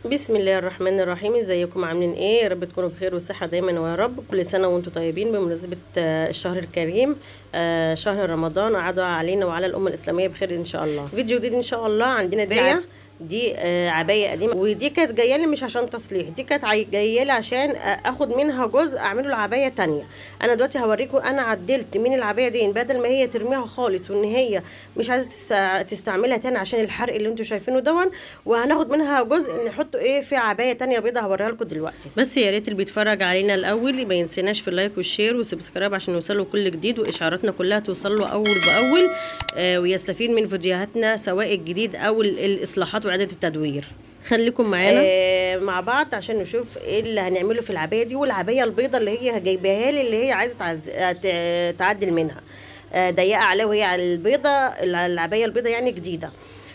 بسم الله الرحمن الرحيم ازيكم عاملين ايه يا رب تكونوا بخير وصحه دايما ويا رب كل سنه وانتم طيبين بمناسبه آه، الشهر الكريم آه، شهر رمضان وعدوا علينا وعلى الامه الاسلاميه بخير ان شاء الله فيديو جديد ان شاء الله عندنا دي دي آه، عبايه قديمه ودي كانت جايه لي مش عشان تصليح دي كانت عاي- جايه لي عشان آه، اخد منها جزء اعمله العبايه تانية انا دلوقتي هوريكم انا عدلت من العبايه دي بدل ما هي ترميها خالص وان هي مش عايزه تست- تستعملها تاني عشان الحرق اللي انتوا شايفينه دون وهناخد منها جزء نحطه ايه في عبايه تانية بيضه هوريها لكم دلوقتي بس يا ريت اللي بيتفرج علينا الاول ما ينسيناش في اللايك والشير والسبسكرايب عشان يوصلوا كل جديد واشعاراتنا كلها توصل له اول باول آه ويستفيد من فيديوهاتنا سواء الجديد او ال- الاصلاحات واعاده التدوير خليكم معانا آه مع بعض عشان نشوف ايه اللي هنعمله في العبايه دي والعبايه البيضه اللي هي جايباها لي اللي هي عايزه تعز... آه، ت- تعدل منها آه، ضيقه عليها وهي على البيضه العبايه البيضه يعني جديده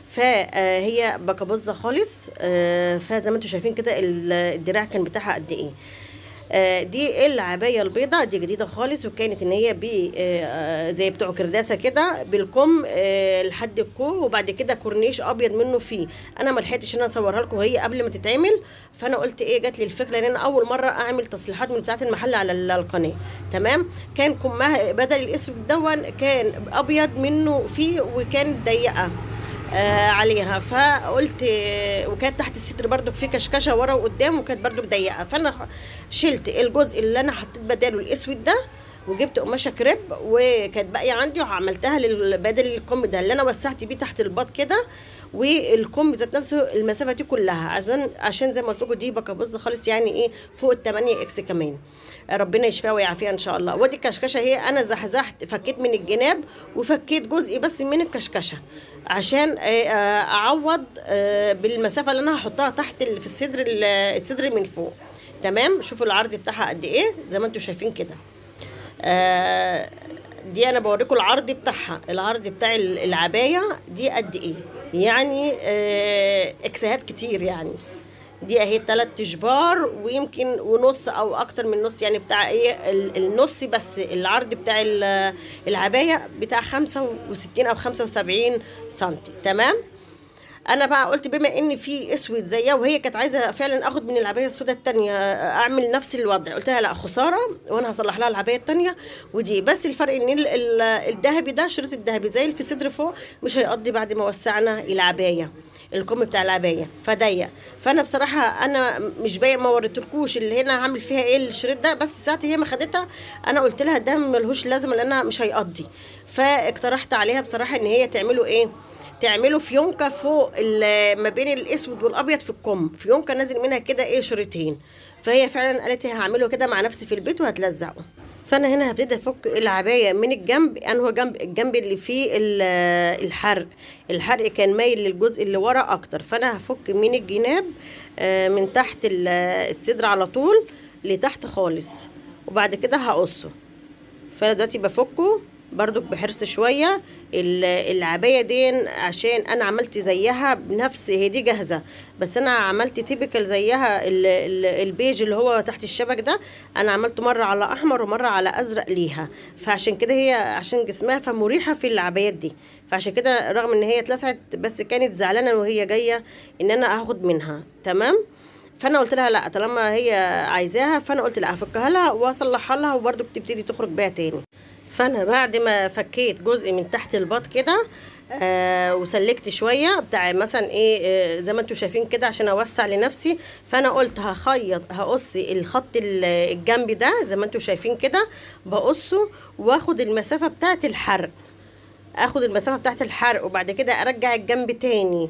فهي بكبظه خالص آه، فزي ما انتم شايفين كده ال- الدراع كان بتاعها قد ايه آه، دي العبايه البيضاء دي جديده خالص وكانت ان هي ب زي بتوع كرداسه كده بالكم آه، لحد الكوع وبعد كده كورنيش ابيض منه فيه انا ما لحقتش ان انا اصورها لكم وهي قبل ما تتعمل فانا قلت ايه جات لي الفكره لان انا اول مره اعمل تصليحات من بتاعه المحل على ال- القناه تمام كان كمها بدل الاسود دون كان ابيض منه فيه وكانت ضيقه آه عليها فقلت آه، وكانت تحت الستر برضو في كشكشه ورا وقدام وكانت برضو ضيقه فانا شلت الجزء اللي انا حطيت بداله الاسود ده وجبت قماشه كريب وكانت باقيه عندي وعملتها لل- بدل الكم ده اللي انا وسعت بيه تحت الباط كده والكم ذات نفسه المسافه دي كلها عشان عشان زي ما قلت لكم دي بكبظ خالص يعني ايه فوق ال 8 اكس كمان ربنا يشفيها ويعافيها ان شاء الله ودي الكشكشه هي انا زحزحت فكيت من الجناب وفكيت جزء بس من الكشكشه عشان آه، آه، اعوض آه، بالمسافه اللي انا هحطها تحت ال- في الصدر ال- الصدر من فوق تمام شوفوا العرض بتاعها قد ايه زي ما انتم شايفين كده آه، دي انا بوريكم العرض بتاعها العرض بتاع ال- العبايه دي قد ايه يعني آه، اكسهات كتير يعني دي اهي تلات اشبار ويمكن ونص او اكتر من نص يعني بتاع ايه ال- النص بس العرض بتاع ال- العبايه بتاع 65 او 75 سنتي تمام انا بقى قلت بما ان في اسود زيها وهي كانت عايزه فعلا اخد من العبايه السوداء التانية اعمل نفس الوضع قلت لها لا خساره وانا هصلح لها العبايه التانية ودي بس الفرق ان ال- ال- الذهبي ده شريط الذهبي زي اللي في صدر فوق مش هيقضي بعد ما وسعنا العبايه الكم بتاع العبايه فضيق فانا بصراحه انا مش باين ما وريتلكوش اللي هنا هعمل فيها ايه الشريط ده بس ساعه هي ما خدتها انا قلت لها ده ملهوش لازمه لانها مش هيقضي فاقترحت عليها بصراحه ان هي تعمله ايه تعملوا فيونكه فوق ال- ما بين الاسود والابيض في الكم فيونكه نازل منها كده ايه شريطين فهي فعلا قالت لي هعمله كده مع نفسي في البيت وهتلزقه فانا هنا هبتدي افك العبايه من الجنب انه جنب الجنب اللي فيه ال- الحرق الحرق كان مايل للجزء اللي ورا اكتر فانا هفك من الجناب آه، من تحت ال- الصدر على طول لتحت خالص وبعد كده هقصه فانا دلوقتي بفكه برضو بحرص شويه ال- العبايه دي عشان انا عملت زيها بنفس هي دي جاهزه بس انا عملت تيبيكال زيها ال- ال- البيج اللي هو تحت الشبك ده انا عملته مره على احمر ومره على ازرق ليها فعشان كده هي عشان جسمها فمريحه في العبايات دي فعشان كده رغم ان هي اتلسعت بس كانت زعلانه وهي جايه ان انا هاخد منها تمام فانا قلت لها لا طالما هي عايزاها فانا قلت لا افكها لها واصلحها لها وبرده بتبتدي تخرج بيها تاني فانا بعد ما فكيت جزء من تحت الباط كده آه وسلكت شويه بتاع مثلا ايه آه زي ما انتم شايفين كده عشان اوسع لنفسي فانا قلت هخيط هقص الخط ال- الجنبي ده زي ما انتم شايفين كده بقصه واخد المسافه بتاعه الحرق اخد المسافه بتاعت الحرق وبعد كده ارجع الجنب تاني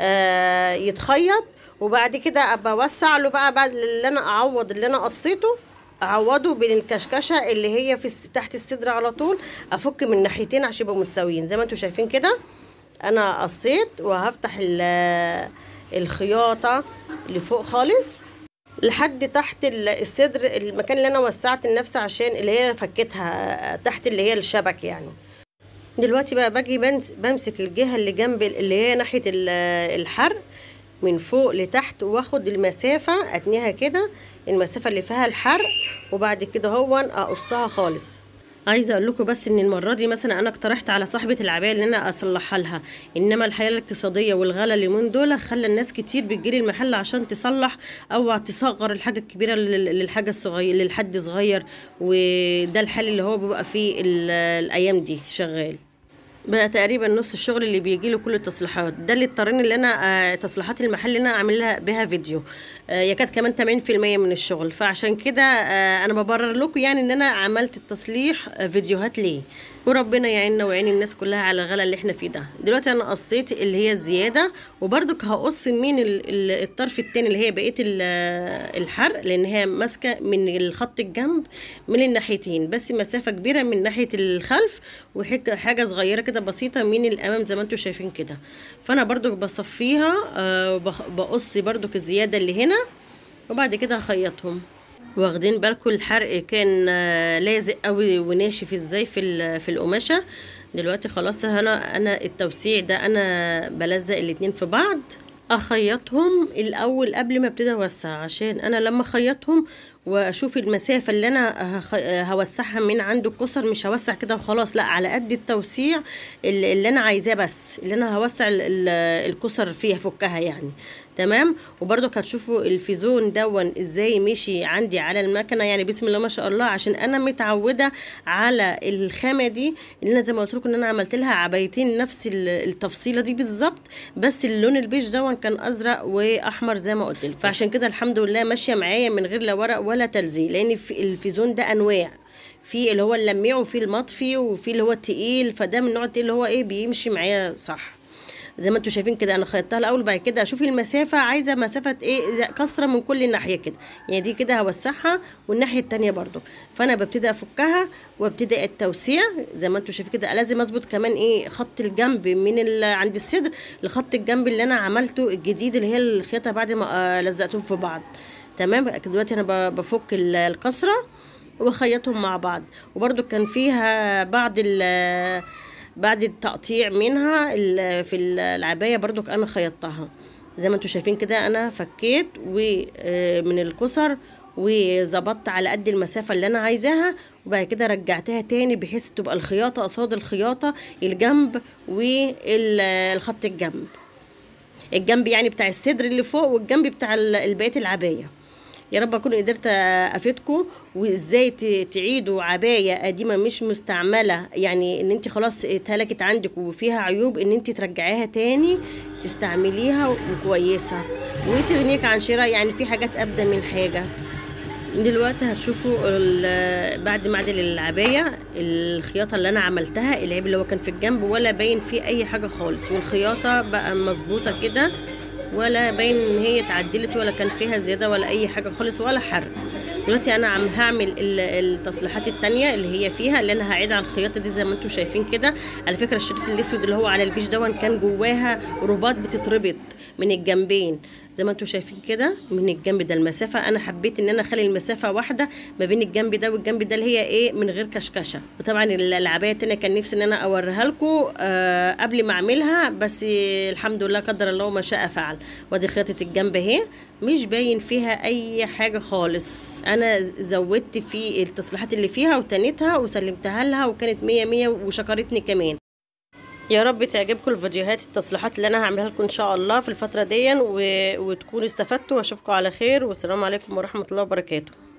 آه يتخيط وبعد كده ابقى اوسع له بقى بعد اللي انا اعوض اللي انا قصيته اعوضه بين الكشكشه اللي هي في الس- تحت الصدر على طول افك من ناحيتين عشان يبقوا متساويين زي ما انتم شايفين كده انا قصيت وهفتح ال- الخياطه اللي فوق خالص لحد تحت ال- الصدر المكان اللي انا وسعت لنفسي عشان اللي هي أنا فكيتها تحت اللي هي الشبك يعني دلوقتي بقى باجي بمس- بمسك الجهة اللي جنب ال- اللي هي ناحية ال- الحرق من فوق لتحت واخد المسافة اتنيها كده المسافة اللي فيها الحرق وبعد كده هو اقصها خالص عايزه اقول لكم بس ان المره دي مثلا انا اقترحت على صاحبه العبايه ان انا اصلحها لها انما الحياه الاقتصاديه والغلا اليومين دول خلى الناس كتير بتجيلي المحل عشان تصلح او تصغر الحاجه الكبيره لل- للحاجه الصغير للحد صغير وده الحل اللي هو بيبقى فيه ال- الايام دي شغال بقى تقريبا نص الشغل اللي بيجي له كل التصليحات ده اللي اضطرني ان انا آه، تصليحات المحل اللي انا اعمل لها بها فيديو آه، يكاد كمان 80% من الشغل فعشان كده آه، انا ببرر لكم يعني ان انا عملت التصليح آه، فيديوهات ليه وربنا يعيننا ويعين الناس كلها على الغلا اللي احنا فيه ده دلوقتي انا قصيت اللي هي الزياده وبرضك هقص من ال- ال- الطرف التاني اللي هي بقيه ال- الحرق لان هي ماسكه من الخط الجنب من الناحيتين بس مسافه كبيره من ناحيه الخلف وحاجه صغيره كده بسيطه من الامام زي ما انتم شايفين كده فانا برضك بصفيها آه، وبخ- بقص برضك الزياده اللي هنا وبعد كده هخيطهم واخدين بالكم الحرق كان آه، لازق قوي وناشف ازاي في ال- في القماشه دلوقتي خلاص انا انا التوسيع ده انا بلزق الاتنين في بعض اخيطهم الاول قبل ما ابتدي اوسع عشان انا لما اخيطهم واشوف المسافه اللي انا هخ- هوسعها من عند الكسر مش هوسع كده وخلاص لا على قد التوسيع اللي اللي انا عايزاه بس اللي انا هوسع ال- ال- الكسر فيها فكها يعني تمام وبرضك هتشوفوا الفيزون دون ازاي مشي عندي على المكنه يعني بسم الله ما شاء الله عشان انا متعوده على الخامه دي اللي انا زي ما قلت لكم ان انا عملت لها عبايتين نفس ال- التفصيله دي بالظبط بس اللون البيج دون كان ازرق واحمر زي ما قلت لكم فعشان كده الحمد لله ماشيه معايا من غير لا ورق ولا تلزيق لان في- الفيزون ده انواع في اللي هو اللميع وفي المطفي وفي اللي هو التقيل فده من النوع التقيل اللي هو ايه بيمشي معايا صح زي ما انتم شايفين كده انا خيطتها الاول بعد كده اشوف المسافه عايزه مسافه ايه زي- كسره من كل ناحيه كده يعني دي كده هوسعها والناحيه التانية برضو فانا ببتدي افكها وابتدي التوسيع زي ما انتم شايفين كده لازم اظبط كمان ايه خط الجنب من ال- عند الصدر لخط الجنب اللي انا عملته الجديد اللي هي الخياطه بعد ما آه، لزقتهم في بعض تمام دلوقتي انا ب- بفك ال- الكسره واخيطهم مع بعض وبرضو كان فيها بعض ال بعد التقطيع منها ال- في العباية برضو انا خيطتها زي ما انتم شايفين كده انا فكيت ومن الكسر وظبطت على قد المسافة اللي انا عايزاها وبعد كده رجعتها تاني بحيث تبقى الخياطة قصاد الخياطة الجنب والخط الجنب الجنب يعني بتاع الصدر اللي فوق والجنب بتاع ال- بقية العباية يا رب اكون قدرت افيدكم وازاي ت- تعيدوا عبايه قديمه مش مستعمله يعني ان انت خلاص اتهلكت عندك وفيها عيوب ان انت ترجعيها تاني تستعمليها وكويسه وتغنيك عن شراء يعني في حاجات ابدا من حاجه دلوقتي هتشوفوا ال- بعد ما اعدل العبايه الخياطه اللي انا عملتها العيب اللي هو كان في الجنب ولا باين فيه اي حاجه خالص والخياطه بقى مظبوطه كده ولا باين ان هي اتعدلت ولا كان فيها زياده ولا اي حاجه خالص ولا حرق دلوقتي انا عم هعمل ال- التصليحات التانية اللي هي فيها اللي انا هعيد على الخياطه دي زي ما انتم شايفين كده على فكره الشريط الاسود اللي هو على البيج دون كان جواها رباط بتتربط من الجنبين زي ما انتم شايفين كده من الجنب ده المسافه انا حبيت ان انا اخلي المسافه واحده ما بين الجنب ده والجنب ده اللي هي ايه من غير كشكشه وطبعا العبايه التانية كان نفسي ان انا اوريها لكم آه قبل ما اعملها بس الحمد لله قدر الله ما شاء فعل وادي خياطه الجنب اهي مش باين فيها اي حاجه خالص انا ز- زودت في التصليحات اللي فيها وتنيتها وسلمتها لها وكانت مية مية وشكرتني كمان يا رب تعجبكم الفيديوهات التصليحات اللي انا هعملها لكم ان شاء الله في الفتره دي و... وتكونوا استفدتوا واشوفكم على خير والسلام عليكم ورحمه الله وبركاته